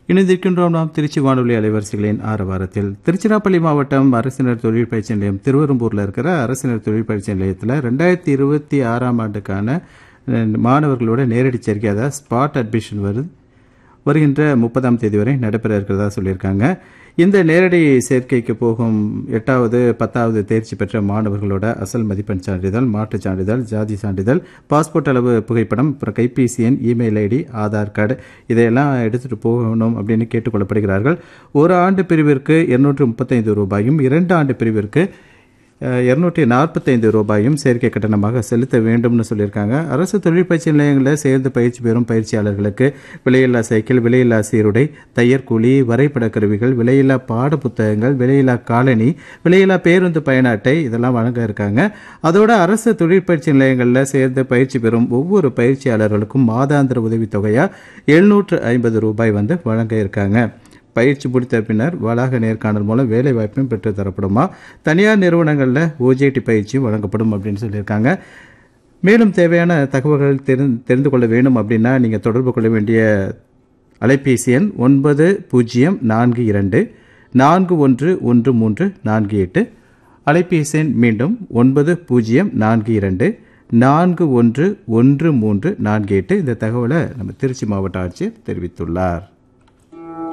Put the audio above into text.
இணைந்திருக்கின்றோம் நாம் திருச்சி வானொலி அலைவரிசைகளின் ஆரவாரத்தில் திருச்சிராப்பள்ளி மாவட்டம் அரசினர் தொழில் பயிற்சி நிலையம் திருவெரும்பூரில் இருக்கிற அரசினர் தொழில் பயிற்சி நிலையத்தில் ரெண்டாயிரத்தி இருபத்தி ஆறாம் ஆண்டுக்கான அஹ், மாணவர்களோட நேரடி சேர்க்கை அதாவது ஸ்பாட் அட்மிஷன் வருது வருகின்ற முப்பதாம் தேதி வரை நடைபெற இருக்கிறதா சொல்லியிருக்காங்க இந்த நேரடி சேர்க்கைக்கு போகும் எட்டாவது பத்தாவது தேர்ச்சி பெற்ற மாணவர்களோட அசல் மதிப்பெண் சான்றிதழ் மாற்றுச் சான்றிதழ் ஜாதி சான்றிதழ் பாஸ்போர்ட் அளவு புகைப்படம் அப்புறம் கைபேசி எண் இமெயில் ஐடி ஆதார் கார்டு இதையெல்லாம் எடுத்துட்டு போகணும் அப்படின்னு கேட்டுக்கொள்ளப்படுகிறார்கள் ஒரு ஆண்டு பிரிவிற்கு இருநூற்று முப்பத்தைந்து ரூபாயும் இரண்டு ஆண்டு பிரிவிற்கு இருநூற்றி நாற்பத்தைந்து ரூபாயும் சேர்க்கை கட்டணமாக செலுத்த வேண்டும்னு சொல்லியிருக்காங்க அரசு தொழில் பயிற்சி நிலையங்களில் சேர்ந்து பயிற்சி பெறும் பயிற்சியாளர்களுக்கு விலையில்லா சைக்கிள் விலையில்லா சீருடை தையர் கூலி வரைபட கருவிகள் விலையில்லா பாட புத்தகங்கள் விலையில்லா காலணி விலையில்லா பேருந்து பயண அட்டை இதெல்லாம் வழங்க இருக்காங்க அதோட அரசு தொழில் பயிற்சி நிலையங்களில் சேர்ந்து பயிற்சி பெறும் ஒவ்வொரு பயிற்சியாளர்களுக்கும் மாதாந்திர உதவித்தொகையா எழுநூற்று ஐம்பது ரூபாய் வந்து வழங்க இருக்காங்க பயிற்சி முடித்த பின்னர் வளாக நேர்காணல் மூலம் வேலை வாய்ப்பும் பெற்று தரப்படுமா தனியார் நிறுவனங்களில் ஓஜேடி பயிற்சியும் வழங்கப்படும் அப்படின்னு சொல்லியிருக்காங்க மேலும் தேவையான தகவல்கள் தெரிந்து தெரிந்து கொள்ள வேணும் அப்படின்னா நீங்கள் தொடர்பு கொள்ள வேண்டிய அலைபேசி எண் ஒன்பது பூஜ்ஜியம் நான்கு இரண்டு நான்கு ஒன்று ஒன்று மூன்று நான்கு எட்டு அலைபேசி எண் மீண்டும் ஒன்பது பூஜ்ஜியம் நான்கு இரண்டு நான்கு ஒன்று ஒன்று மூன்று நான்கு எட்டு இந்த தகவலை நம்ம திருச்சி மாவட்ட ஆட்சியர் தெரிவித்துள்ளார்